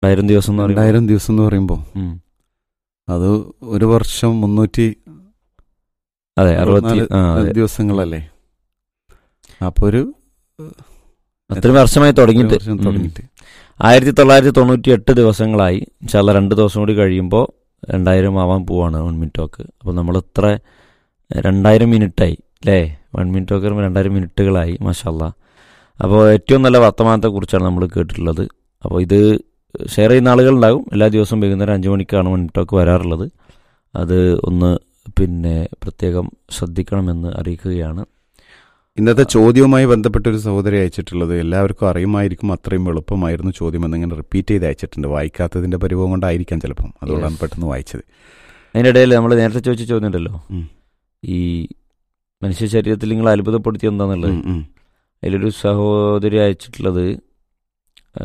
രണ്ടായിരം ദിവസം എന്ന് പറയുമ്പോൾ രണ്ടായിരം ദിവസം എന്ന് പറയുമ്പോൾ ഉം. അത് ഒരു വർഷം മുന്നൂറ്റി അതെ അറുപത്തി അറുപത്തിനാല് ആ അതെ ദിവസങ്ങളല്ലേ അപ്പൊ ഒരു അത്രയും വർഷമായി തുടങ്ങിയിട്ട് വർഷം ഉം. തുടങ്ങിയിട്ട് ആയിരത്തി തൊള്ളായിരത്തി തൊണ്ണൂറ്റി എട്ട് ദിവസങ്ങളായി ഇൻഷാല്ല രണ്ട് ദിവസം കൂടി കഴിയുമ്പോൾ രണ്ടായിരം ആവാൻ പോവാണ് വൺ മിനിറ്റ് ടോക്ക് അപ്പോൾ നമ്മൾ ഇത്ര രണ്ടായിരം മിനിറ്റായി അല്ലേ വൺ മിനിറ്റ് ടോക്ക് വരുമ്പോൾ രണ്ടായിരം മിനിറ്റുകളായി മാഷല്ല അപ്പോൾ ഏറ്റവും നല്ല വർത്തമാനത്തെക്കുറിച്ചാണ് നമ്മൾ കേട്ടിട്ടുള്ളത് അപ്പോൾ ഇത് ഷെയർ ചെയ്യുന്ന ആളുകളുണ്ടാകും എല്ലാ ദിവസവും വൈകുന്നേരം അഞ്ച് മണിക്കാണ് വൺ മിനിറ്റ് ടോക്ക് വരാറുള്ളത് അത് ഒന്ന് പിന്നെ പ്രത്യേകം ശ്രദ്ധിക്കണമെന്ന് അറിയിക്കുകയാണ് ഇന്നത്തെ ചോദ്യവുമായി ബന്ധപ്പെട്ട ഒരു സഹോദരി അയച്ചിട്ടുള്ളത് എല്ലാവർക്കും അറിയുമായിരിക്കും അത്രയും എളുപ്പമായിരുന്നു ചോദ്യം എന്നിങ്ങനെ റിപ്പീറ്റ് ചെയ്ത് അയച്ചിട്ടുണ്ട് വായിക്കാത്തതിന്റെ പരിഭവം കൊണ്ടായിരിക്കാം ചിലപ്പം അതുകൊണ്ടാണ് Yes. പെട്ടെന്ന് വായിച്ചത് അതിൻ്റെ ഇടയിൽ നമ്മൾ നേരത്തെ ചോദിച്ച ചോദ്യം ഉണ്ടല്ലോ ഉം. ഈ മനുഷ്യ ശരീരത്തിൽ നിങ്ങൾ അത്ഭുതപ്പെടുത്തി എന്താന്നുള്ളത് ഉം, ഉം. അതിലൊരു സഹോദരി അയച്ചിട്ടുള്ളത് ആ,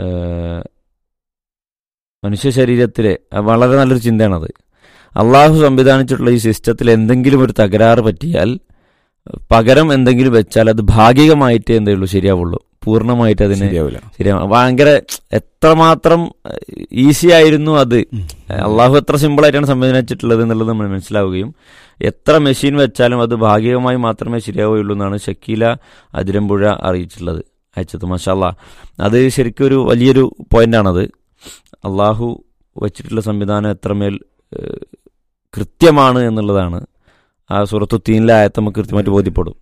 മനുഷ്യ ശരീരത്തിലെ ആ, വളരെ നല്ലൊരു ചിന്തയാണത് അള്ളാഹു സംവിധാനിച്ചിട്ടുള്ള ഈ സിസ്റ്റത്തിൽ എന്തെങ്കിലും ഒരു തകരാറ് പറ്റിയാൽ പകരം എന്തെങ്കിലും വെച്ചാൽ അത് ഭാഗികമായിട്ടേ എന്തെയുള്ളൂ ശരിയാവുള്ളൂ പൂർണ്ണമായിട്ട് അതിന് ശരിയാവില്ല ശരിയാ ഭയങ്കര എത്രമാത്രം ഈസി ആയിരുന്നു അത് ഉം. അള്ളാഹു എത്ര സിമ്പിൾ ആയിട്ടാണ് സംവിധാനിച്ചിട്ടുള്ളത് എന്നുള്ളത് നമ്മൾ മനസ്സിലാവുകയും എത്ര മെഷീൻ വെച്ചാലും അത് ഭാഗികമായി മാത്രമേ ശരിയാവുകയുള്ളൂ എന്നാണ് ഷക്കീല അതിരമ്പുഴ അറിയിച്ചിട്ടുള്ളത് അയച്ചത് മഷാല്ല അത് ശരിക്കും ഒരു വലിയൊരു പോയിന്റാണത് അള്ളാഹു വച്ചിട്ടുള്ള സംവിധാനം എത്രമേൽ ഏഹ്, കൃത്യമാണ് എന്നുള്ളതാണ് ആ സുഹൃത്തു തീനിലെ ആയത്ത് നമുക്ക് കൃത്യമായിട്ട് ബോധ്യപ്പെടും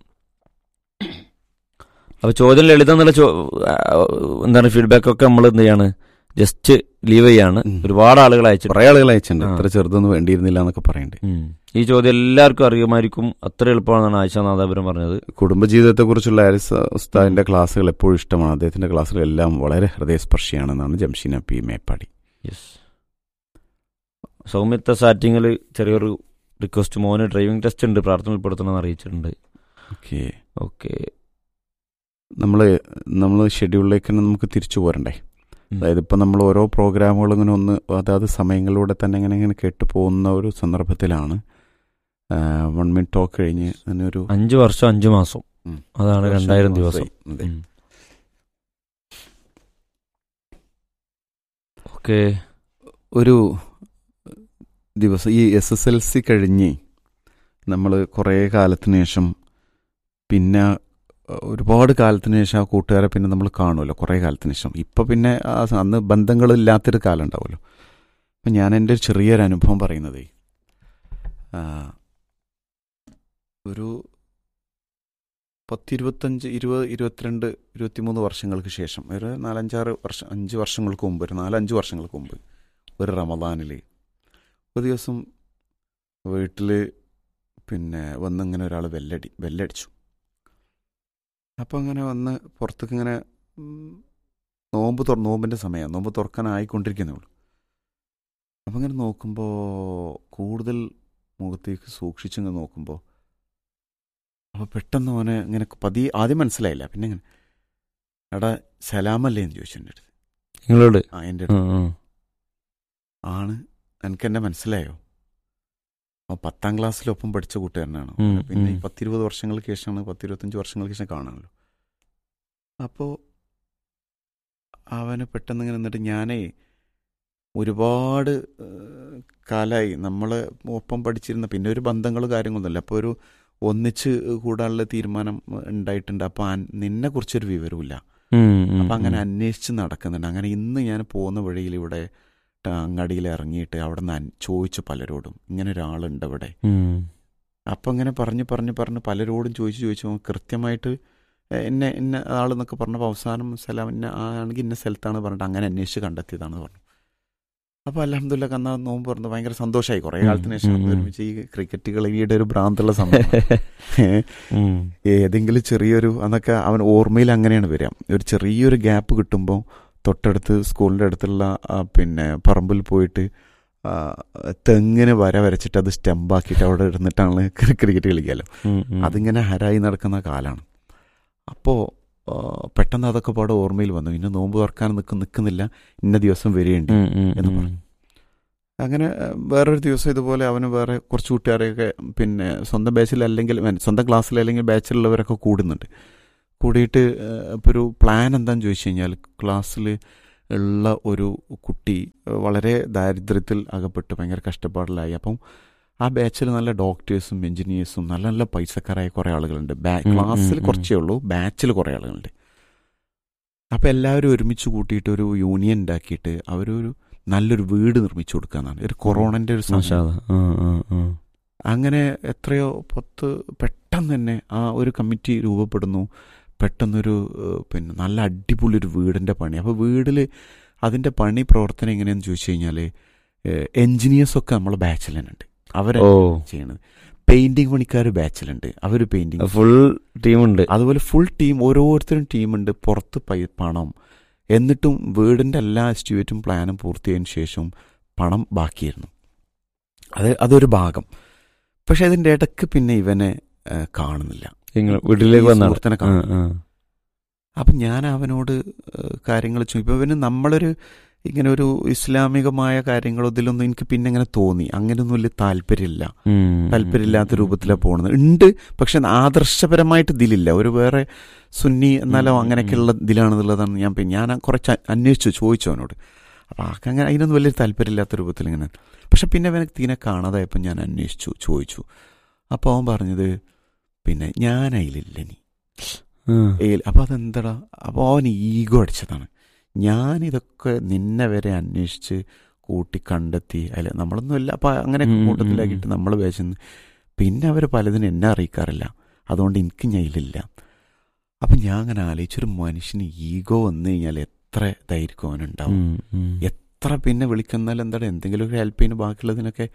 അപ്പൊ ചോദ്യം ലളിതം എന്നുള്ള ചോ- ആ, എന്താണ് ഫീഡ്ബാക്ക് ഒക്കെ നമ്മൾ എന്ത് ചെയ്യാണ് ജസ്റ്റ് ലീവ് ചെയ്യാണ് ഉം. ഒരുപാട് ആളുകൾ അയച്ചു കുറെ ആളുകൾ അയച്ചിട്ടുണ്ട് ആ. ഇത്ര ചെറുതൊന്നും വേണ്ടിയിരുന്നില്ല എന്നൊക്കെ പറയുന്നുണ്ട് ഉം. ഈ ചോദ്യം എല്ലാവർക്കും അറിയുമായിരിക്കും അത്ര എളുപ്പമാണെന്നാണ് ആയിഷ നാദാപുരം പറഞ്ഞത് കുടുംബജീവിതത്തെക്കുറിച്ചുള്ള ആരിസ് ഉസ്താദിന്റെ ക്ലാസ്സുകൾ എപ്പോഴും ഇഷ്ടമാണ് അദ്ദേഹത്തിന്റെ ക്ലാസ്സുകൾ എല്ലാം വളരെ ഹൃദയസ്പർശിയാണെന്നാണ് ജംഷീന പി മേപ്പാടി യെസ് സൗമ്യത്തെ സാറ്റിങ്ങിൽ ചെറിയൊരു റിക്വസ്റ്റ് മോന് ഡ്രൈവിംഗ് ടെസ്റ്റ് ഉണ്ട് പ്രാർത്ഥന ഉൾപ്പെടുത്തണമെന്ന് അറിയിച്ചിട്ടുണ്ട് ഓക്കെ ഓക്കെ നമ്മള് നമ്മൾ ഷെഡ്യൂളിലേക്ക് തന്നെ നമുക്ക് തിരിച്ചു പോരണ്ടേ ഉം. അതായത് ഇപ്പം നമ്മൾ ഓരോ പ്രോഗ്രാമുകളും ഇങ്ങനെ ഒന്ന് അതാത് സമയങ്ങളിലൂടെ തന്നെ ഇങ്ങനെ ഇങ്ങനെ കേട്ടു പോകുന്ന ഒരു സന്ദർഭത്തിലാണ് വൺ മിനിറ്റ് ടോക്ക് കഴിഞ്ഞ് അങ്ങനെ ഒരു അഞ്ചു വർഷം അഞ്ചു മാസം ഉം. അതാണ് രണ്ടായിരം ദിവസം അതെ. ഉം. ഓക്കെ ഒരു ദിവസം ഈ എസ് എസ് എൽ സി കഴിഞ്ഞ് നമ്മൾ കുറേ കാലത്തിന് ശേഷം പിന്നെ അഹ്, ഒരുപാട് കാലത്തിന് ശേഷം ആ കൂട്ടുകാരെ പിന്നെ നമ്മൾ കാണുമല്ലോ കുറേ കാലത്തിന് ശേഷം ഇപ്പം പിന്നെ ആ സ- അന്ന് ബന്ധങ്ങളില്ലാത്തൊരു കാലം ഉണ്ടാവുമല്ലോ അപ്പം ഞാൻ എൻ്റെ ഒരു ചെറിയൊരു അനുഭവം പറയുന്നതേ ആ, ഒരു പത്തിരുപത്തഞ്ച് ഇരുപത് ഇരുപത്തിരണ്ട് ഇരുപത്തിമൂന്ന് വർഷങ്ങൾക്ക് ശേഷം ഒരു നാലഞ്ചാറ് വർഷം അഞ്ച് വർഷങ്ങൾക്ക് മുമ്പ് ഒരു നാലഞ്ച് വർഷങ്ങൾക്ക് മുമ്പ് ഒരു റമദാനിൽ ഒരു ദിവസം വീട്ടിൽ പിന്നെ വന്നിങ്ങനെ ഒരാൾ ബെല്ലടി ബെല്ലടിച്ചു അപ്പോൾ അങ്ങനെ വന്ന് പുറത്തേക്ക് ഇങ്ങനെ ഉം, നോമ്പ് തുറ നോമ്പിൻ്റെ സമയം നോമ്പ് തുറക്കാനായിക്കൊണ്ടിരിക്കുന്നേ ഉള്ളൂ അപ്പം ഇങ്ങനെ നോക്കുമ്പോൾ കൂടുതൽ മുഖത്തേക്ക് സൂക്ഷിച്ചിങ്ങനെ നോക്കുമ്പോൾ അപ്പോൾ പെട്ടെന്ന് അവനെ ഇങ്ങനെ പതി ആദ്യം മനസ്സിലായില്ല പിന്നെ ഇങ്ങനെ എടാ സലാമല്ലേ എന്ന് ചോദിച്ചു എൻ്റെ അടുത്ത് നിങ്ങളോട് ആ എൻ്റെ ഉം, അടുത്ത് ഉം. ആണ് എനിക്ക് എന്നെ മനസ്സിലായോ അവൻ പത്താം ക്ലാസ്സിലൊപ്പം പഠിച്ച കൂട്ടുകാരനാണ് ഉം, പിന്നെ ഈ ഉം. പത്തിരുപത് വർഷങ്ങൾക്ക് ശേഷമാണ് പത്തിരുപത്തഞ്ച് വർഷങ്ങൾക്ക് ശേഷം കാണാമല്ലോ അപ്പോൾ അവന് പെട്ടെന്ന് ഇങ്ങനെ എന്നിട്ട് ഞാനേ ഒരുപാട് കാലമായി നമ്മൾ ഒപ്പം പഠിച്ചിരുന്ന പിന്നെ ഒരു ബന്ധങ്ങളും കാര്യങ്ങളൊന്നുമില്ല അപ്പോൾ ഒരു ഒന്നിച്ച് കൂടാനുള്ള തീരുമാനം ഉണ്ടായിട്ടുണ്ട് അപ്പോൾ നിന്നെ കുറിച്ചൊരു വിവരമില്ല ഉം, ഉം, അപ്പം അങ്ങനെ ഉം. അന്വേഷിച്ച് നടക്കുന്നുണ്ട് അങ്ങനെ ഇന്ന് ഞാൻ പോകുന്ന വഴിയിൽ ഇവിടെ ട്ട അങ്ങാടിയിൽ ഇറങ്ങിയിട്ട് അവിടെ നിന്ന് ചോദിച്ചു പലരോടും ഇങ്ങനെ ഒരാളുണ്ട് ഇവിടെ ഉം. അപ്പം ഇങ്ങനെ പറഞ്ഞ് പറഞ്ഞ് പറഞ്ഞ് പലരോടും ചോദിച്ചു ചോദിച്ചു അവൻ കൃത്യമായിട്ട് എ, എന്നെ ഇന്ന ആളെന്നൊക്കെ പറഞ്ഞപ്പോൾ അവസാനം സ്ഥലം ഇന്ന ആണെങ്കിൽ ഇന്ന സ്ഥലത്താണ് പറഞ്ഞിട്ട് അങ്ങനെ അന്വേഷിച്ച് കണ്ടെത്തിയതാണെന്ന് പറഞ്ഞു അപ്പോൾ അലഹമില്ല കന്നാ നോമ്പ് പറഞ്ഞു ഭയങ്കര സന്തോഷമായി കുറേ ഉം, കാലത്തിന് ശേഷം ഉം, ഉം. ഒരുമിച്ച് ഈ ക്രിക്കറ്റ് കളിയുടെ ഒരു ഭ്രാന്തുള്ള സമയം ഉം. ഏതെങ്കിലും ചെറിയൊരു അന്നൊക്കെ അവൻ ഓർമ്മയിൽ അങ്ങനെയാണ് വരിക ഒരു ചെറിയൊരു ഗ്യാപ്പ് കിട്ടുമ്പോൾ തൊട്ടടുത്ത് സ്കൂളിൻ്റെ അടുത്തുള്ള ആ, പിന്നെ പറമ്പിൽ പോയിട്ട് ആ, തെങ്ങിന് വര വരച്ചിട്ട് അത് സ്റ്റെമ്പാക്കിയിട്ട് അവിടെ ഇരുന്നിട്ടാണ് ക്രിക്കറ്റ് കളിക്കാമല്ലോ ഉം, ഉം. അതിങ്ങനെ ഹരായി നടക്കുന്ന കാലമാണ് അപ്പോൾ പെട്ടെന്ന് അതൊക്കെ പാടെ ഓർമ്മയിൽ വന്നു ഇന്ന് നോമ്പ് തുറക്കാൻ നിൽക്കും നിൽക്കുന്നില്ല ഇന്ന ദിവസം വരികയുണ്ട് ഉം, ഉം, എന്ന് ഉം. പറഞ്ഞു. അങ്ങനെ ഏഹ്, വേറൊരു ദിവസം ഇതുപോലെ അവന് വേറെ കുറച്ച് കൂട്ടുകാരെയൊക്കെ പിന്നെ സ്വന്തം ബാച്ചിൽ അല്ലെങ്കിൽ മീൻ സ്വന്തം ക്ലാസ്സിൽ അല്ലെങ്കിൽ ബാച്ചിലുള്ളവരൊക്കെ കൂടുന്നുണ്ട് കൂടിയിട്ട് ഏഹ്, ഇപ്പോൾ ഒരു പ്ലാൻ എന്താണെന്ന് ചോദിച്ചു കഴിഞ്ഞാൽ ക്ലാസ്സിൽ ഉള്ള ഒരു കുട്ടി ഏഹ്, വളരെ ദാരിദ്ര്യത്തിൽ അകപ്പെട്ട് ഭയങ്കര കഷ്ടപ്പാടിലായി അപ്പം ആ ബാച്ചിൽ നല്ല ഡോക്ടേഴ്സും എഞ്ചിനീയേഴ്സും നല്ല നല്ല പൈസക്കാരായ കുറേ ആളുകളുണ്ട് ബാ- ഉം, ഉം, ക്ലാസ്സിൽ ഉം. കുറച്ചേ ഉള്ളൂ ബാച്ചിൽ കുറേ ആളുകളുണ്ട് അപ്പം എല്ലാവരും ഒരുമിച്ച് കൂട്ടിയിട്ട് ഒരു യൂണിയൻ ഉണ്ടാക്കിയിട്ട് അവരൊരു നല്ലൊരു വീട് നിർമ്മിച്ചു കൊടുക്കാന്നാണ് ഒരു കൊറോണന്റെ ഒരു മാഷാ സമയം അല്ലാ. ആ, ആ, ആ. അങ്ങനെ എത്രയോ പത്ത് പെട്ടെന്ന് തന്നെ ആ ഒരു കമ്മിറ്റി രൂപപ്പെടുന്നു പെട്ടെന്നൊരു ഏഹ്, പിന്നെ നല്ല അടിപൊളി ഒരു വീടിൻ്റെ പണി അപ്പോൾ വീടിൽ അതിൻ്റെ പണി പ്രവർത്തനം എങ്ങനെയാണെന്ന് ചോദിച്ചു കഴിഞ്ഞാൽ എൻജിനീയേഴ്സൊക്കെ നമ്മളെ ബാച്ചിൽ തന്നെ ഉണ്ട് അവരെ ഓ ചെയ്യണത് പെയിന്റിങ് പണിക്കാർ ബാച്ചിലുണ്ട് അവർ പെയിന്റിങ് ഫുൾ ടീമുണ്ട് അതുപോലെ ഫുൾ ടീം ഓരോരുത്തരും ടീമുണ്ട് പുറത്ത് പൈ പണം എന്നിട്ടും വീടിൻ്റെ എല്ലാ എസ്റ്റിമേറ്റും പ്ലാനും പൂർത്തിയായതിനു ശേഷം പണം ബാക്കിയായിരുന്നു അത് അതൊരു ഭാഗം പക്ഷെ അതിൻ്റെ ഇടയ്ക്ക് പിന്നെ ഇവനെ ഏഹ്, കാണുന്നില്ല നിങ്ങൾ വീട്ടിലേക്ക് ഈ വന്നാണ് സുഹൃത്തിനെ ആ, കാണുന്നു ആ. അപ്പം ഞാൻ അവനോട് കാര്യങ്ങൾ ചോദിക്കും ഇവന് നമ്മളൊരു ഇങ്ങനെ ഒരു ഇസ്ലാമികമായ കാര്യങ്ങളോ ഇതിലൊന്നും എനിക്ക് പിന്നെ ഇങ്ങനെ തോന്നി അങ്ങനെയൊന്നും വലിയ താല്പര്യമില്ല ഉം, താല്പര്യമില്ലാത്ത ഉം, രൂപത്തിലാണ് പോകുന്നത് ഉണ്ട് പക്ഷെ ആദർശപരമായിട്ട് ഇതിലില്ല ഒരു വേറെ സുന്നി എന്നാലോ ഉം, ഉം, അങ്ങനെയൊക്കെയുള്ള ഇതിലാണെന്നുള്ളതാണ് ഞാൻ പിന്നെ ഞാൻ കുറച്ച് അ- അന്വേഷിച്ചു ചോദിച്ചു അവനോട് അപ്പം ആൾക്ക് അങ്ങനെ അതിനൊന്നും വലിയ താല്പര്യമില്ലാത്ത രൂപത്തിൽ ഇങ്ങനെ പക്ഷെ പിന്നെ അവനെ തീനെ കാണാതായപ്പോൾ ഞാൻ അന്വേഷിച്ചു ചോദിച്ചു അപ്പോൾ അവൻ പറഞ്ഞത് പിന്നെ ഞാൻ അതിലില്ല നീ ആ. ഏൽ അപ്പോൾ അതെന്തടാ അപ്പോൾ അവൻ ഈഗോ അടിച്ചതാണ് ഞാനിതൊക്കെ നിന്നെ വരെ അന്വേഷിച്ച് കൂട്ടി കണ്ടെത്തി അല്ല നമ്മളൊന്നുമില്ല അപ്പോൾ അങ്ങനെ ഉം, ഉം, ഉം, കൂട്ടത്തിലാക്കിയിട്ട് നമ്മൾ വേശന്ന് പിന്നെ അവർ പലതിനും എന്നെ അറിയിക്കാറില്ല അതുകൊണ്ട് എനിക്ക് ഞയിലില്ല അപ്പം ഞാൻ അങ്ങനെ ആലോചിച്ചൊരു മനുഷ്യന് ഈഗോ വന്നു കഴിഞ്ഞാൽ എത്ര ധൈര്യം അവനുണ്ടാവും ഉം, ഉം. എത്ര പിന്നെ വിളിക്കുന്നാൽ എന്താണ് എന്തെങ്കിലും ഒരു ഹെൽപ്പ് ചെയ്യുന്ന ബാക്കിയുള്ളതിനൊക്കെ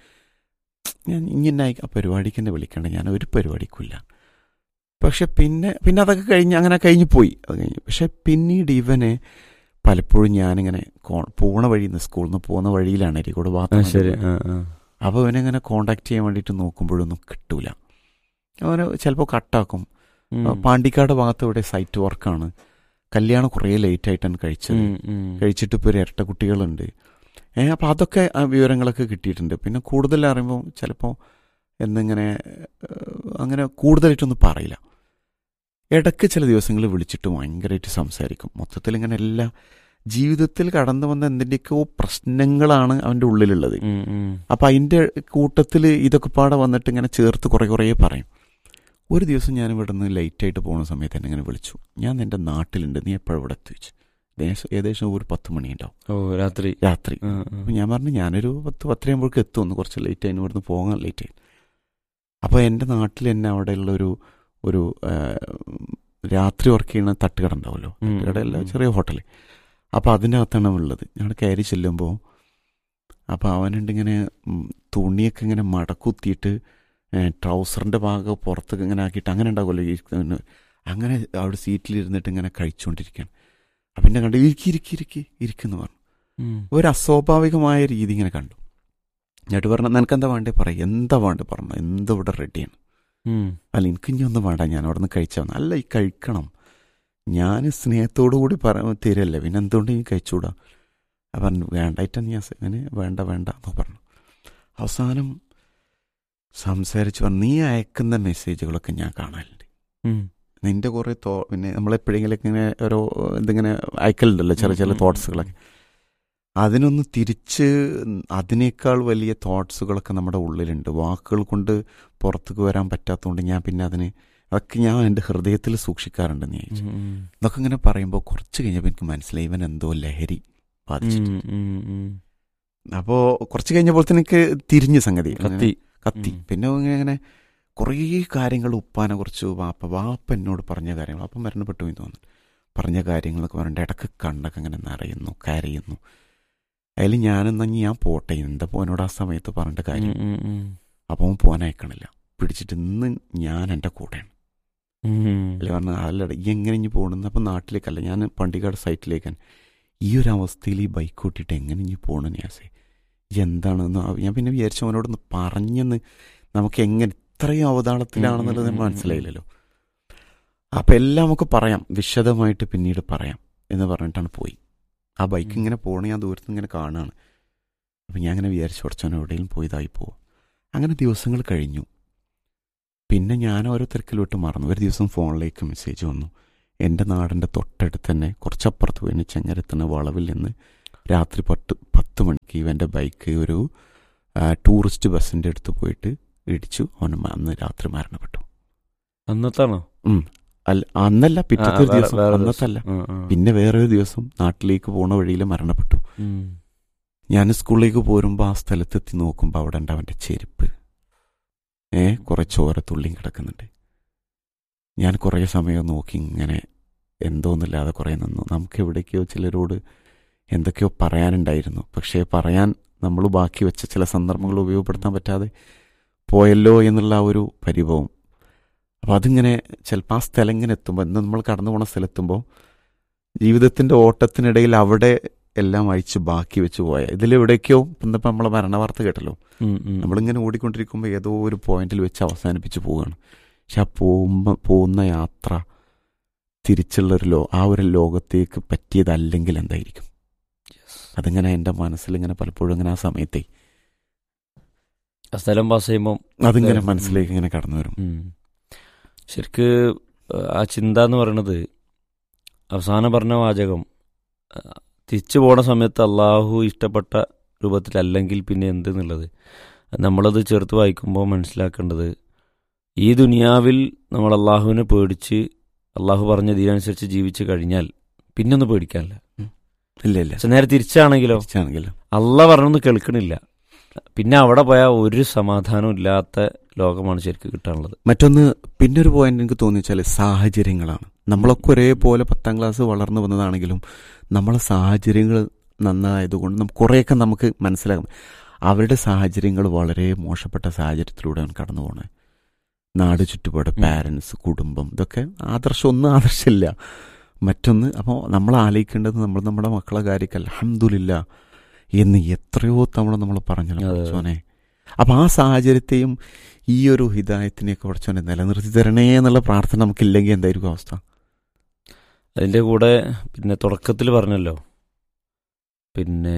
ഞാൻ ഇങ്ങനെ ആ പരിപാടിക്ക് തന്നെ വിളിക്കണ്ട ഞാൻ ഒരു പരിപാടിക്കില്ല പക്ഷെ പിന്നെ പിന്നെ അതൊക്കെ കഴിഞ്ഞ് അങ്ങനെ കഴിഞ്ഞ് പോയി അത് കഴിഞ്ഞ് പക്ഷെ പിന്നീട് ഇവനെ പലപ്പോഴും ഞാനിങ്ങനെ കോ- പോണ വഴി നിന്ന് സ്കൂളിൽ നിന്ന് പോകുന്ന വഴിയിലാണ് അരികൂടെ ആ, ഭാഗത്ത് ശരി ആ, ആ. അപ്പോൾ ഇവനെങ്ങനെ കോണ്ടാക്ട് ചെയ്യാൻ വേണ്ടിയിട്ട് നോക്കുമ്പോഴൊന്നും കിട്ടൂല അവന് ചിലപ്പോൾ കട്ടാക്കും ഉം. പാണ്ടിക്കാട് ഭാഗത്ത് ഇവിടെ സൈറ്റ് വർക്കാണ് കല്യാണം കുറേ ലേറ്റ് ആയിട്ടാണ് കഴിച്ചത് ഉം, ഉം. കഴിച്ചിട്ട് ഇപ്പോൾ ഒരു ഇരട്ട കുട്ടികളുണ്ട് ഏ അപ്പോൾ അതൊക്കെ ആ വിവരങ്ങളൊക്കെ കിട്ടിയിട്ടുണ്ട് പിന്നെ കൂടുതൽ അറിയുമ്പോൾ ചിലപ്പോൾ എന്നിങ്ങനെ ഏഹ്, അങ്ങനെ കൂടുതലായിട്ടൊന്നും പറയില്ല ഇടയ്ക്ക് ചില ദിവസങ്ങൾ വിളിച്ചിട്ട് ഭയങ്കരമായിട്ട് സംസാരിക്കും മൊത്തത്തിൽ ഇങ്ങനെ എല്ലാ ജീവിതത്തിൽ കടന്നു വന്ന എന്തിൻ്റെയൊക്കെയോ പ്രശ്നങ്ങളാണ് അവൻ്റെ ഉള്ളിലുള്ളത് ഉം, ഉം. അപ്പം അതിൻ്റെ കൂട്ടത്തിൽ ഇതൊക്കെ പാടെ വന്നിട്ട് ഇങ്ങനെ ചേർത്ത് കുറേ കുറേ പറയും ഒരു ദിവസം ഞാൻ ഇവിടെ നിന്ന് ലേറ്റായിട്ട് പോകുന്ന സമയത്ത് എന്നെ ഇങ്ങനെ വിളിച്ചു ഞാൻ എൻ്റെ നാട്ടിലുണ്ട് നീ എപ്പോഴും ഇവിടെ എത്തിച്ചു ഏകദേശം ഏകദേശം ഒരു പത്ത് മണിയുണ്ടാവും ഓ രാത്രി രാത്രി ആ, ആ. അപ്പം ഞാൻ പറഞ്ഞു ഞാനൊരു പത്ത് പത്തരയാകുമ്പോഴേക്ക് എത്തും ഒന്ന് കുറച്ച് ലേറ്റ് ആയി ഇവിടുന്ന് പോകാൻ ലേറ്റ് ആയി അപ്പോൾ എൻ്റെ നാട്ടിൽ തന്നെ അവിടെയുള്ള ഒരു ഒരു ആ, രാത്രി വർക്ക് ചെയ്യുന്ന തട്ടുകട ഉണ്ടാവുമല്ലോ ഉം, തട്ടുകടയല്ല ഉം. ചെറിയ ഹോട്ടൽ അപ്പോൾ അതിനകത്താണ് ഉള്ളത് ഞങ്ങൾ കയറി ചെല്ലുമ്പോൾ അപ്പോൾ അവനുണ്ട് ഇങ്ങനെ ഉം, തുണിയൊക്കെ ഇങ്ങനെ മടക്കുത്തിയിട്ട് ട്രൗസറിൻ്റെ ഭാഗം പുറത്തൊക്കെ ഇങ്ങനെ ആക്കിയിട്ട് അങ്ങനെ ഉണ്ടാവുമല്ലോ ഈ പിന്നെ അങ്ങനെ അവിടെ സീറ്റിലിരുന്നിട്ട് ഇങ്ങനെ കഴിച്ചുകൊണ്ടിരിക്കുകയാണ് അപ്പം എന്നെ കണ്ട് ഇരിക്കി ഇരിക്കി ഇരിക്കി ഇരിക്കുന്നു പറഞ്ഞു ഉം. ഒരു അസ്വാഭാവികമായ രീതി ഇങ്ങനെ കണ്ടു എന്നിട്ട് പറഞ്ഞു നിനക്ക് എന്താ വേണ്ടേ പറയും എന്താ വേണ്ടേ പറഞ്ഞു എന്ത് ഇവിടെ റെഡിയാണ് ഉം. അല്ല എനിക്ക് ഇനി ഒന്നും വേണ്ട ഞാൻ അവിടെ നിന്ന് കഴിച്ചാൽ മതി. അല്ല ഈ കഴിക്കണം ഞാൻ സ്നേഹത്തോടു കൂടി പറ തരല്ലേ പിന്നെ എന്തുകൊണ്ട് ഈ കഴിച്ചുകൂടാ അപ്പം പറഞ്ഞു വേണ്ടായിട്ടാ ഞാൻ സ- ഇങ്ങനെ വേണ്ട വേണ്ട എന്ന് പറഞ്ഞു അവസാനം സംസാരിച്ച് പറഞ്ഞു നീ അയക്കുന്ന മെസ്സേജുകളൊക്കെ ഞാൻ കാണാറുണ്ട് ഉം. നിന്റെ കുറേ തോ പിന്നെ നമ്മളെപ്പോഴെങ്കിലൊക്കെ ഇങ്ങനെ ഓരോ ഇതിങ്ങനെ അയക്കലുണ്ടല്ലോ ചെറിയ ചെറിയ ഉം, ഉം, തോട്ട്സുകളൊക്കെ അതിനൊന്ന് തിരിച്ച് അതിനേക്കാൾ വലിയ തോട്ട്സുകളൊക്കെ നമ്മുടെ ഉള്ളിലുണ്ട് വാക്കുകൾ കൊണ്ട് പുറത്തേക്ക് വരാൻ പറ്റാത്തതുകൊണ്ട് ഞാൻ പിന്നെ അതിന് അതൊക്കെ ഞാൻ എൻ്റെ ഹൃദയത്തിൽ സൂക്ഷിക്കാറുണ്ട് നീ ഉം, ഉം. ഇതൊക്കെ ഇങ്ങനെ പറയുമ്പോൾ കുറച്ച് കഴിഞ്ഞപ്പോൾ എനിക്ക് മനസ്സിലായി ഇവൻ എന്തോ ലഹരി ബാധിച്ചിട്ട് ഉം, ഉം, ഉം. അപ്പോൾ കുറച്ച് കഴിഞ്ഞപ്പോൾ എനിക്ക് തിരിഞ്ഞ സംഗതി അങ്ങനെ കത്തി കത്തി ഉം. പിന്നെ ഇങ്ങനെ ഇങ്ങനെ കുറേ കാര്യങ്ങൾ ഉപ്പാനെ കുറിച്ച് വാപ്പ വാപ്പ എന്നോട് പറഞ്ഞ കാര്യങ്ങൾ അപ്പം മരണപ്പെട്ടു പോയി തോന്നുന്നു പറഞ്ഞ കാര്യങ്ങളൊക്കെ പറഞ്ഞിട്ട് ഇടയ്ക്ക് കണ്ണൊക്കെ ഇങ്ങനെ നിറയുന്നു കരയുന്നു അതിൽ ഞാനെന്നാ ഇനി ഞാൻ പോട്ടെ എന്താ പോനോട് ആ സമയത്ത് പറഞ്ഞിട്ട് കാര്യം ഉം, ഉം, ഉം. അപ്പം അവൻ പോകാൻ അയക്കണില്ല പിടിച്ചിട്ട് ഇന്ന് ഞാൻ എൻ്റെ കൂടെയാണ് ഉം. അല്ലെ പറഞ്ഞ അല്ലട ഈ എങ്ങനെ ഇനി പോകണമെന്ന് അപ്പം നാട്ടിലേക്കല്ല ഞാൻ പണ്ടിക്കാട് സൈറ്റിലേക്കാണ് ഈ ഒരു അവസ്ഥയിൽ ഈ ബൈക്ക് ഓട്ടിയിട്ട് എങ്ങനെ ഇനി പോകണം ഞാസേ ഈ എന്താണെന്ന് ആ- ഞാൻ പിന്നെ വിചാരിച്ചു അവനോടൊന്ന് പറഞ്ഞെന്ന് നമുക്ക് എങ്ങനെ ഇത്രയും അവതാളത്തിലാണെന്നുള്ളത് ഉം, ഉം, ഉം, മനസ്സിലായില്ലല്ലോ അപ്പം എല്ലാം നമുക്ക് പറയാം വിശദമായിട്ട് പിന്നീട് പറയാം എന്ന് പറഞ്ഞിട്ടാണ് പോയി ആ ബൈക്ക് ഉം. ഇങ്ങനെ പോകണ ഞാൻ ദൂരത്ത് ഇങ്ങനെ കാണുകയാണ് അപ്പം ഞാൻ അങ്ങനെ വിചാരിച്ചു കുറച്ചവൻ എവിടെയും പോയതായി പോവും അങ്ങനെ ദിവസങ്ങൾ കഴിഞ്ഞു പിന്നെ ഞാൻ ഓരോ തിരക്കിലോട്ട് മറന്നു ഒരു ദിവസം ഫോണിലേക്ക് മെസ്സേജ് വന്നു എൻ്റെ നാടിൻ്റെ തൊട്ടടുത്ത് തന്നെ കുറച്ചപ്പുറത്ത് പോയി ചെങ്ങരത്തുന്ന വളവിൽ നിന്ന് രാത്രി പത്ത് പത്ത് മണിക്ക് ഇവൻ്റെ ബൈക്ക് ഒരു ആ, ടൂറിസ്റ്റ് ബസ്സിൻ്റെ അടുത്ത് പോയിട്ട് ഇടിച്ചു അവൻ മ- അന്ന് രാത്രി മരണപ്പെട്ടു അന്നത്താണോ അല്ല അന്നല്ല പിറ്റത്തെ ഒരു ആ, വേറെ- ദിവസം വേറെ അന്നത്തല്ല ആ, ആ. പിന്നെ വേറൊരു ദിവസം നാട്ടിലേക്ക് പോണ വഴിയിൽ മരണപ്പെട്ടു ഉം. ഞാൻ സ്കൂളിലേക്ക് പോരുമ്പോൾ ആ സ്ഥലത്തെത്തി നോക്കുമ്പോൾ അവിടെ ഉണ്ട് അവൻ്റെ ചെരുപ്പ് ഏ കുറെ ചോര തുള്ളിയും കിടക്കുന്നുണ്ട് ഞാൻ കുറേ സമയം നോക്കി ഇങ്ങനെ എന്തോന്നില്ലാതെ കുറേ നിന്നു നമുക്ക് എവിടേക്കോ ചിലരോട് എന്തൊക്കെയോ പറയാനുണ്ടായിരുന്നു പക്ഷേ പറയാൻ നമ്മൾ ബാക്കി വെച്ച ചില സന്ദർഭങ്ങൾ ഉപയോഗപ്പെടുത്താൻ പറ്റാതെ പോയല്ലോ എന്നുള്ള ആ ഒരു പരിഭവം അപ്പം അതിങ്ങനെ ചിലപ്പോൾ ആ സ്ഥലം ഇങ്ങനെ എത്തുമ്പോൾ ഇന്ന് നമ്മൾ കടന്നു പോണ സ്ഥലത്തുമ്പോൾ ജീവിതത്തിൻ്റെ ഓട്ടത്തിനിടയിൽ അവിടെ എല്ലാം അയച്ച് ബാക്കി വെച്ച് പോയ ഇതിലെവിടേക്കോ ഇന്നിപ്പോൾ നമ്മളെ മരണ വാർത്ത കേട്ടല്ലോ ഉം, ഉം. നമ്മളിങ്ങനെ ഓടിക്കൊണ്ടിരിക്കുമ്പോൾ ഏതോ ഒരു പോയിന്റിൽ വെച്ച് അവസാനിപ്പിച്ച് പോവുകയാണ് പക്ഷെ ആ പോകുമ്പോൾ പോകുന്ന യാത്ര തിരിച്ചുള്ള ഒരു ലോ ആ ഒരു ലോകത്തേക്ക് പറ്റിയതല്ലെങ്കിൽ എന്തായിരിക്കും അതിങ്ങനെ എൻ്റെ മനസ്സിൽ ഇങ്ങനെ പലപ്പോഴും ഇങ്ങനെ ആ സമയത്തെ ആ സ്ഥലം പാസ് ചെയ്യുമ്പോൾ അതിങ്ങനെ ഉം. മനസ്സിലേക്ക് ഇങ്ങനെ കടന്നു വരും ശരിക്ക് ആ ചിന്ത എന്ന് പറയണത് അവസാനം പറഞ്ഞ വാചകം ആ, തിരിച്ചു പോണ സമയത്ത് അള്ളാഹു ഇഷ്ടപ്പെട്ട രൂപത്തിലല്ലെങ്കിൽ പിന്നെ എന്തെന്നുള്ളത് നമ്മളത് ചേർത്ത് വായിക്കുമ്പോൾ മനസ്സിലാക്കേണ്ടത് ഈ ദുനിയാവിൽ നമ്മൾ അള്ളാഹുവിനെ പേടിച്ച് അള്ളാഹു പറഞ്ഞ ഇതിനനുസരിച്ച് ജീവിച്ച് കഴിഞ്ഞാൽ പിന്നെ ഒന്നും പേടിക്കാനില്ല ഇല്ല ഇല്ല പക്ഷെ നേരെ തിരിച്ചാണെങ്കിലോ തിരിച്ചാണെങ്കിലും അള്ള പറഞ്ഞൊന്നും കേൾക്കണില്ല പിന്നെ അവിടെ പോയാൽ ഒരു സമാധാനവും ഇല്ലാത്ത ലോകമാണ് ശരിക്കും കിട്ടാനുള്ളത് മറ്റൊന്ന് പിന്നെ ഒരു പോയിന്റ് എനിക്ക് തോന്നിച്ചാൽ സാഹചര്യങ്ങളാണ് നമ്മളൊക്കെ ഒരേപോലെ പത്താം ക്ലാസ് വളർന്നു വന്നതാണെങ്കിലും നമ്മളെ സാഹചര്യങ്ങൾ നന്നായതുകൊണ്ട് നമുക്ക് കുറേയൊക്കെ നമുക്ക് മനസ്സിലാകും അവരുടെ സാഹചര്യങ്ങൾ വളരെ മോശപ്പെട്ട സാഹചര്യത്തിലൂടെ അവൻ കടന്നു പോണേ നാട് ചുറ്റുപാട് ഉം. പാരൻസ് കുടുംബം ഇതൊക്കെ ആദർശം ഒന്നും ആദർശമില്ല മറ്റൊന്ന് അപ്പോൾ നമ്മൾ ആലോചിക്കേണ്ടത് നമ്മൾ നമ്മുടെ മക്കളെ കാര്യമൊക്കെ അലഹമില്ല എന്ന് എത്രയോ തവണ നമ്മൾ പറഞ്ഞല്ലോ അതെ. പഠിച്ചോനെ അപ്പം ആ സാഹചര്യത്തെയും ഈ ഒരു ഹിദായത്തിനെയൊക്കെ പഠിച്ചോനെ നിലനിർത്തി തരണേ എന്നുള്ള പ്രാർത്ഥന നമുക്കില്ലെങ്കിൽ എന്തായിരിക്കും അവസ്ഥ അതിൻ്റെ കൂടെ പിന്നെ തുടക്കത്തിൽ പറഞ്ഞല്ലോ പിന്നെ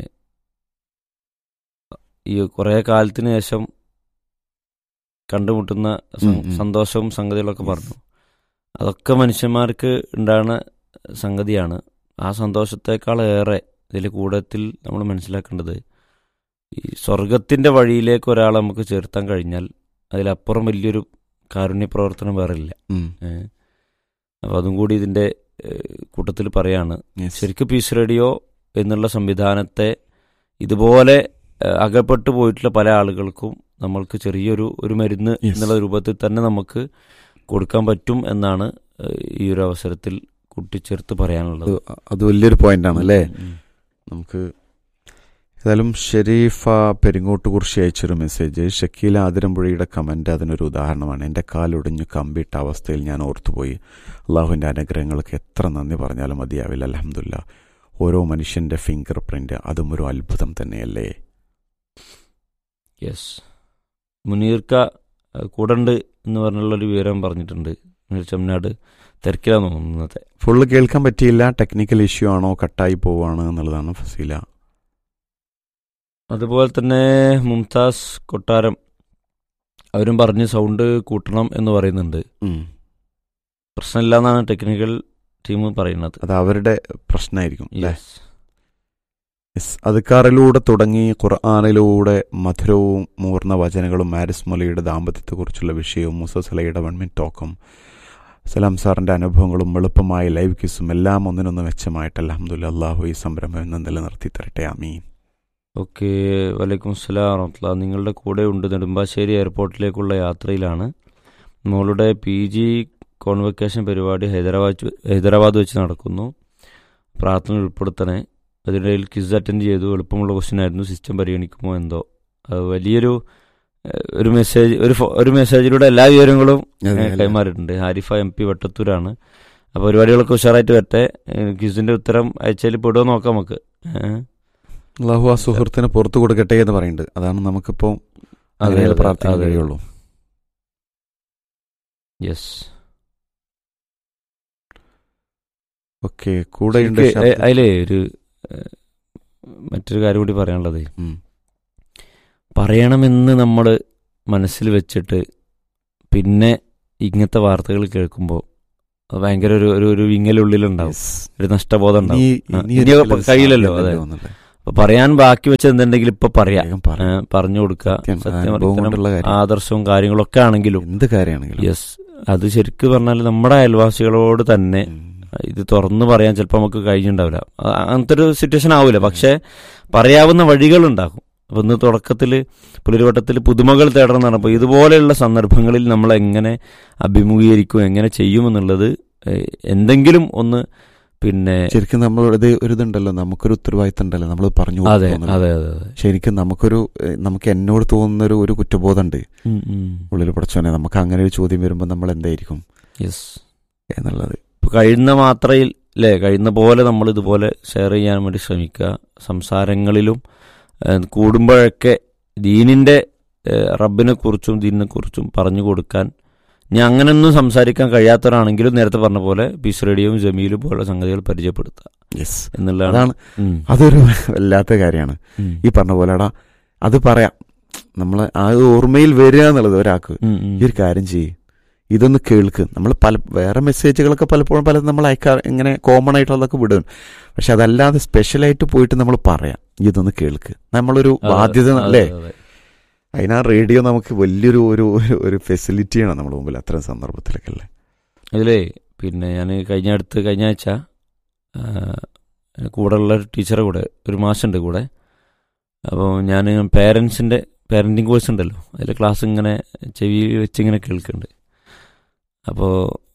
ഈ കുറേ കാലത്തിന് ശേഷം കണ്ടുമുട്ടുന്ന സ- ഉം, ഉം. സന്തോഷവും സംഗതികളൊക്കെ പറഞ്ഞു അതൊക്കെ മനുഷ്യന്മാർക്ക് ഉണ്ടാകുന്ന സംഗതിയാണ് ആ സന്തോഷത്തെക്കാളേറെ ഇതിൽ കൂടത്തിൽ നമ്മൾ മനസ്സിലാക്കേണ്ടത് ഈ സ്വർഗത്തിൻ്റെ വഴിയിലേക്ക് ഒരാളെ നമുക്ക് ചേർത്താൻ കഴിഞ്ഞാൽ അതിലപ്പുറം വലിയൊരു കാരുണ്യ പ്രവർത്തനം വേറെ ഇല്ല ഉം. ഏഹ്. അപ്പോൾ അതും കൂടി ഇതിൻ്റെ കൂട്ടത്തിൽ പറയാണ് Yes. ശരിക്കും പീസ് റേഡിയോ എന്നുള്ള സംവിധാനത്തെ ഇതുപോലെ ഏഹ്, അകപ്പെട്ടു പോയിട്ടുള്ള പല ആളുകൾക്കും നമ്മൾക്ക് ചെറിയൊരു ഒരു മരുന്ന് Yes. എന്നുള്ള രൂപത്തിൽ തന്നെ നമുക്ക് കൊടുക്കാൻ പറ്റും എന്നാണ് ഏഹ്, ഈ ഒരു അവസരത്തിൽ കൂട്ടിച്ചേർത്ത് പറയാനുള്ളത് അത് അത് വലിയൊരു പോയിന്റാണ് അല്ലേ ഉം. നമുക്ക് ഏതായാലും ഷെരീഫ പെരിങ്ങോട്ട് കുറിച്ച് അയച്ചൊരു മെസ്സേജ് ഷക്കീല ആതിരമ്പുഴയുടെ കമന്റ് അതിനൊരു ഉദാഹരണമാണ് എൻ്റെ കാലൊടിഞ്ഞു കമ്പിട്ട അവസ്ഥയിൽ ഞാൻ ഓർത്തുപോയി അള്ളാഹുവിൻ്റെ അനുഗ്രഹങ്ങൾക്ക് എത്ര നന്ദി പറഞ്ഞാലും മതിയാവില്ല അലഹമില്ല ഓരോ മനുഷ്യൻ്റെ ഫിംഗർ പ്രിന്റ് അതും ഒരു അത്ഭുതം തന്നെയല്ലേ യെസ് മുനീർക്ക ഏഹ്, കൂടണ്ട് എന്ന് പറഞ്ഞുള്ളൊരു വിവരം പറഞ്ഞിട്ടുണ്ട് മുനീർ ചെമ്മനാട് തിരക്കിലാന്ന് തോന്നുന്നു ഇന്നത്തെ ഫുള്ള് കേൾക്കാൻ പറ്റിയില്ല ടെക്നിക്കൽ ഇഷ്യൂ ആണോ കട്ടായി പോവാണ് എന്നുള്ളതാണ് ഫസീല അതുപോലെ തന്നെ മുംതാസ് കൊട്ടാരം അവരും പറഞ്ഞ് സൗണ്ട് കൂട്ടണം എന്ന് പറയുന്നുണ്ട് ഉം. പ്രശ്നമില്ല എന്നാണ് ടെക്നിക്കൽ ടീം പറയുന്നത് അത് അവരുടെ പ്രശ്നമായിരിക്കും അല്ലേ യെസ് യെസ് അതുക്കാറിലൂടെ തുടങ്ങി ഖുർആാനിലൂടെ മധുരവും മൂർന്ന വചനങ്ങളും മാരിസ് മൊലയുടെ ദാമ്പത്യത്തെക്കുറിച്ചുള്ള വിഷയവും മുസസലയുടെ വൺ മിനിറ്റ് ടോക്കും സലാം സാറിന്റെ അനുഭവങ്ങളും എളുപ്പമായ ലൈവ് കിസും എല്ലാം ഒന്നിനൊന്ന് മെച്ചമായിട്ട് അലഹമുല്ല അള്ളാഹു ഈ സംരംഭം എന്ന് നിലനിർത്തി തരട്ടെ അമീൻ ഓക്കെ വലൈക്കും സ്ലാം വറഹ്മത്തുള്ളാ നിങ്ങളുടെ കൂടെ ഉണ്ട് നെടുമ്പാശ്ശേരി എയർപോർട്ടിലേക്കുള്ള യാത്രയിലാണ് മോളുടെ പി ജി കോൺവെക്കേഷൻ പരിപാടി ഹൈദരാബാദ് വെ- ഹൈദരാബാദ് വെച്ച് നടക്കുന്നു പ്രാർത്ഥന ഉൾപ്പെടുത്തണേ അതിനിടയിൽ ക്വിസ് അറ്റൻഡ് ചെയ്തു എളുപ്പമുള്ള ക്വസ്റ്റ്യൻ ആയിരുന്നു സിസ്റ്റം പരിഗണിക്കുമോ എന്തോ അത് വലിയൊരു ഏഹ്, ഒരു മെസ്സേജ് ഒരു ഫോ- ഒരു മെസ്സേജിലൂടെ എല്ലാ വിവരങ്ങളും ഏഹ്, കൈമാറിയിട്ടുണ്ട് ഹാരിഫ എം പി വട്ടത്തൂരാണ് അപ്പോൾ പരിപാടികളൊക്കെ ഉഷാറായിട്ട് വരട്ടെ ഏഹ്, ക്വിസിന്റെ ഉത്തരം അയച്ചാൽ പെടുമോ നോക്കാം നമുക്ക് ഏഹ്. അള്ളാഹു ആ സുഹൃത്തിന് പുറത്തു കൊടുക്കട്ടെ എന്ന് പറയുന്നുണ്ട് അതാണ് നമുക്കിപ്പോൾ അതെ, അങ്ങനെ അതെ, പ്രാർത്ഥിക്കാൻ അതെ. കഴിയുള്ളൂ യെസ് ഓക്കെ കൂടെയുണ്ട് ശരിക്ക് ശബ്ദം. അതിലേ ഒരു ഏഹ്, മറ്റൊരു കാര്യം കൂടി പറയാനുള്ളത് ഉം. പറയണമെന്ന് നമ്മൾ മനസ്സിൽ വെച്ചിട്ട് പിന്നെ ഇങ്ങനത്തെ വാർത്തകൾ കേൾക്കുമ്പോൾ അത് ഭയങ്കര ഒരു ഒരു ഒരു വിങ്ങലുള്ളിലുണ്ടാവും Yes. ഒരു നഷ്ടബോധം ഉണ്ടാവും നീ- ആ, നീ ഇനി ഒരിക്കലും കഴിയില്ലല്ലോ, സാധ്യമല്ല അതെ. എന്നുള്ളത്. അപ്പൊ പറയാൻ ബാക്കി വെച്ചത് എന്തുണ്ടെങ്കിലും ഇപ്പൊ പറയാം വേഗം പറ. ഏ, പറഞ്ഞു കൊടുക്കുക സത്യം, സത്യം അനുഭവം പറഞ്ഞാൽ കൊണ്ടുള്ള കാര്യം. ആദർശവും കാര്യങ്ങളൊക്കെ ആണെങ്കിലും എന്ത് കാര്യമാണെങ്കിലും യെസ് അത് ശരിക്ക് പറഞ്ഞാൽ നമ്മുടെ അയൽവാസികളോട് തന്നെ ഉം. ഇത് തുറന്നു പറയാൻ ചിലപ്പോൾ നമുക്ക് കഴിഞ്ഞിട്ടുണ്ടാവില്ല അ- അങ്ങനത്തെ ഒരു സിറ്റുവേഷൻ ആവില്ല പക്ഷെ പറയാവുന്ന വഴികൾ ഉണ്ടാകും അപ്പൊ ഇന്ന് തുടക്കത്തിൽ പുലരിവട്ടത്തിൽ പുതുമകൾ തേടണം എന്ന് പറഞ്ഞപ്പോൾ ഇതുപോലെയുള്ള സന്ദർഭങ്ങളിൽ നമ്മൾ എങ്ങനെ അഭിമുഖീകരിക്കും എങ്ങനെ ചെയ്യുമെന്നുള്ളത് ഏഹ്, എന്തെങ്കിലും ഒന്ന് പിന്നെ ശരിക്കും നമ്മളത് ഒരു ഇതുണ്ടല്ലോ നമുക്കൊരു ഉത്തരവാദിത്തം ഉണ്ടല്ലോ നമ്മൾ പറഞ്ഞു അതെ കൊടുക്കണം അതെ അതെ അതെ ശരിക്കും നമുക്കൊരു ഏഹ്, നമുക്ക് എന്നോട് തോന്നുന്ന ഒരു ഒരു കുറ്റബോധം ഉണ്ട് ഉം, ഉം. ഉള്ളിൽ പഠിച്ചോനെ നമുക്ക് അങ്ങനെ ഒരു ചോദ്യം വരുമ്പോൾ നമ്മൾ എന്തായിരിക്കും യെസ് എന്നുള്ളത് ഇപ്പൊ കഴിയുന്ന മാത്രയിൽ അല്ലേ കഴിയുന്ന പോലെ നമ്മൾ ഇതുപോലെ ഷെയർ ചെയ്യാൻ വേണ്ടി ശ്രമിക്കുക സംസാരങ്ങളിലും ഏഹ്, കൂടുമ്പോഴൊക്കെ ദീനിന്റെ ഏഹ്, റബ്ബിനെ കുറിച്ചും ദീനിനെ കുറിച്ചും പറഞ്ഞു കൊടുക്കാൻ ഞാൻ അങ്ങനെയൊന്നും സംസാരിക്കാൻ കഴിയാത്തവരാണെങ്കിലും നേരത്തെ പറഞ്ഞ പോലെ പീസ് റേഡിയോയും ജമീലും പോലുള്ള സംഗതികൾ പരിചയപ്പെടുത്തുക യെസ് എന്നുള്ളതാണ് അതാണ് ഉം. അതൊരു വല്ലാത്ത കാര്യമാണ് ഉം. ഈ പറഞ്ഞ പോലെടാ അത് പറയാം നമ്മൾ ആ ഓർമ്മയിൽ വരിക എന്നുള്ളത് ഒരാൾക്ക് ഉം, ഉം. ഈ ഒരു കാര്യം ചെയ്യ് ഇതൊന്ന് കേൾക്ക് നമ്മൾ പല വേറെ മെസ്സേജുകളൊക്കെ പലപ്പോഴും പലതും നമ്മൾ അയക്കാർ ഇങ്ങനെ കോമൺ ആയിട്ടുള്ളതൊക്കെ വിടും പക്ഷെ അതല്ലാതെ സ്പെഷ്യലായിട്ട് പോയിട്ട് നമ്മൾ പറയാം ഇതൊന്ന് കേൾക്ക് നമ്മളൊരു അതെ, ബാധ്യത അതെ, അല്ലേ അതെ. അതിനാ റേഡിയോ നമുക്ക് വലിയൊരു ഒരു ഒരു- ഒരു ഫെസിലിറ്റിയാണ് നമ്മുടെ മുമ്പിൽ അത്തരം സന്ദർഭത്തിലൊക്കെ അല്ലേ ഇതിലേ പിന്നെ ഞാൻ കഴിഞ്ഞ അടുത്ത് കഴിഞ്ഞ ആഴ്ച ആ, കൂടെ ഉള്ള ഒരു ടീച്ചറെ കൂടെ ഒരു മാഷുണ്ട് കൂടെ അപ്പോൾ ഞാൻ പേരൻസിൻ്റെ പാരൻറ്റിങ് കോഴ്സ് ഉണ്ടല്ലോ അതിൽ ക്ലാസ് ഇങ്ങനെ ചെവി വെച്ചിങ്ങനെ കേൾക്കുന്നുണ്ട് അപ്പോൾ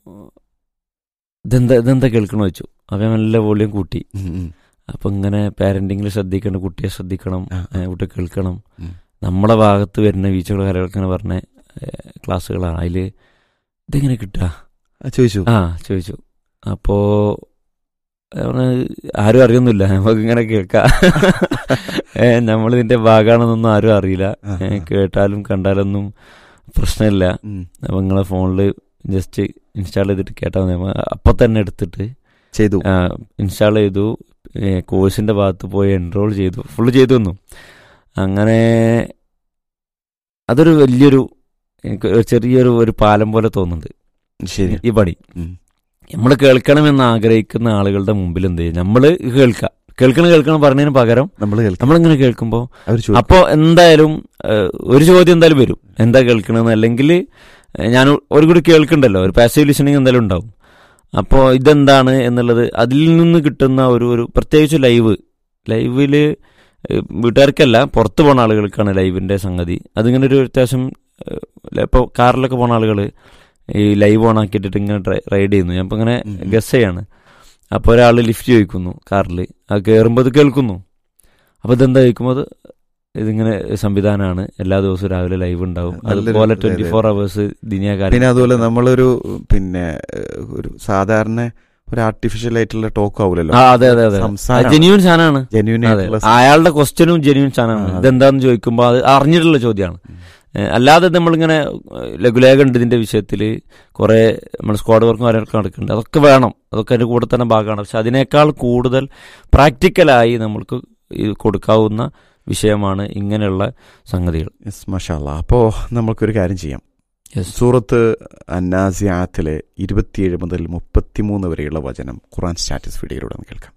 ഇതെന്താ ഇതെന്താ കേൾക്കണോ വെച്ചു അപ്പോൾ ഞാൻ നല്ല വോളിയം കൂട്ടി ഉം, ഉം. അപ്പോൾ ഇങ്ങനെ പാരൻറ്റിങ്ങിൽ ശ്രദ്ധിക്കണം കുട്ടിയെ ശ്രദ്ധിക്കണം ആ, ഏ, കുട്ടി കേൾക്കണം ഉം. നമ്മുടെ ഭാഗത്ത് വരുന്ന വീഴ്ചകൾ കാര്യങ്ങളൊക്കെ ഇങ്ങനെ പറഞ്ഞ ഏ, ക്ലാസ്സുകളാണ് അതിൽ ഇതെങ്ങനെ കിട്ടുക ആ, ചോദിച്ചു ആ ചോദിച്ചു അപ്പോ അവന് ആരും അറിയൊന്നുമില്ല നമുക്ക് ഇങ്ങനെ കേൾക്കാം ഏ, നമ്മളിതിന്റെ ഭാഗമാണെന്നൊന്നും ആരും അറിയില്ല ആ, ഏ, ആ. കേട്ടാലും കണ്ടാലൊന്നും പ്രശ്നമില്ല ഉം. അപ്പൊ നിങ്ങളെ ഫോണിൽ ജസ്റ്റ് ഇൻസ്റ്റാൾ ചെയ്തിട്ട് കേട്ടാൽ മതി നമ്മ അപ്പൊ തന്നെ എടുത്തിട്ട് ചെയ്തു ഇൻസ്റ്റാൾ ചെയ്തു ഏ, കോഴ്സിന്റെ ഭാഗത്ത് പോയി എൻറോൾ ചെയ്തു ഫുള്ള് ചെയ്തു തന്നു അങ്ങനെ അതൊരു വലിയൊരു എനിക്ക് ഒരു ചെറിയൊരു ഒരു പാലം പോലെ തോന്നുന്നുണ്ട് ശരി ഈ പണി ഉം. നമ്മൾ കേൾക്കണമെന്ന് ആഗ്രഹിക്കുന്ന ആളുകളുടെ മുമ്പിൽ എന്ത് ചെയ്യും നമ്മൾ കേൾക്കുക കേൾക്കണം കേൾക്കണം പറഞ്ഞതിന് പകരം നമ്മൾ കേൾക്കാം നമ്മളിങ്ങനെ കേൾക്കുമ്പോൾ അവർ ചോദിച്ചു അപ്പോൾ എന്തായാലും ഏഹ്, ഒരു ചോദ്യം എന്തായാലും വരും എന്താ കേൾക്കണമെന്ന് അല്ലെങ്കിൽ ഏഹ്, ഞാൻ ഒരു കൂടി കേൾക്കണ്ടല്ലോ ഒരു പാസീവ് ലിസണിങ് എന്തായാലും ഉണ്ടാവും അപ്പോൾ ഇതെന്താണ് എന്നുള്ളത് അതിൽ നിന്ന് കിട്ടുന്ന ഒരു ഒരു പ്രത്യേകിച്ച് ലൈവ് ലൈവില് ഏഹ്, വീട്ടുകാർക്കല്ല പുറത്ത് പോണ ആളുകൾക്കാണ് ലൈവിന്റെ സംഗതി അതിങ്ങനെ ഒരു അത്യാവശ്യം ഇപ്പോൾ കാറിലൊക്കെ പോണ ആളുകൾ ഈ ലൈവ് ഓൺ ആക്കിയിട്ടിട്ട് ഇങ്ങനെ റൈഡ് ചെയ്യുന്നു ഞാൻ ഇപ്പം ഇങ്ങനെ ഉം. ഗസ് ചെയ്യാണ് അപ്പോൾ ഒരാൾ ലിഫ്റ്റ് ചോദിക്കുന്നു കാറിൽ അത് കയറുമ്പോൾ അത് കേൾക്കുന്നു അപ്പോൾ ഇതെന്താ ചോദിക്കുമ്പോൾ അത് ഇതിങ്ങനെ സംവിധാനമാണ് എല്ലാ ദിവസവും രാവിലെ ലൈവ് ഉണ്ടാവും നല്ലൊരു- അതുപോലെ അതെ, ട്വന്റി അതെ. ഫോർ അവേഴ്സ് ദിനിയ പിന്നെ അതുപോലെ നമ്മളൊരു പിന്നെ ഏഹ്, ഒരു സാധാരണ ഒരു ആർട്ടിഫിഷ്യൽ ആയിട്ടുള്ള ടോക്ക് ആവൂലല്ലോ ആ അതെ അതെ അതെ സംസാരം ജെന്യൂൻ സാധനമാണ് ജെന്യൂൻ അതെ ആയിട്ടുള്ള അയാളുടെ ക്വസ്റ്റ്യനും ജെന്യൂൻ സാധനമാണ് ആ, അതെ. ഇതെന്താന്ന് ചോദിക്കുമ്പോൾ അത് അറിഞ്ഞിട്ടുള്ള ചോദ്യമാണ് ഉം. ഏഹ് അല്ലാതെ നമ്മളിങ്ങനെ ഏഹ് ലഘുലേഖ ഉണ്ട് ഇതിന്റെ വിഷയത്തിൽ കുറെ നമ്മൾ സ്ക്വാഡ് വർക്കും കാര്യങ്ങളൊക്കെ നടക്കുന്നുണ്ട് അതൊക്കെ വേണം അതൊക്കെ അതിന്റെ കൂടെ തന്നെ ഭാഗമാണ് പക്ഷെ അതിനേക്കാൾ കൂടുതൽ പ്രാക്ടിക്കലായി നമ്മൾക്ക് ഇത് കൊടുക്കാവുന്ന വിഷയമാണ് ഇങ്ങനെയുള്ള സംഗതികൾ യെസ് മഷാല്ല അപ്പോൾ നമുക്കൊരു കാര്യം ചെയ്യാം Yes. സൂറത്ത് അന്നാസിയാത്തിലെ ഇരുപത്തിയേഴ് മുതൽ മുപ്പത്തിമൂന്ന് വരെയുള്ള വചനം ഖുറാൻ സ്റ്റാറ്റസ് വീഡിയോയിലൂടെ നമുക്ക് കേൾക്കാം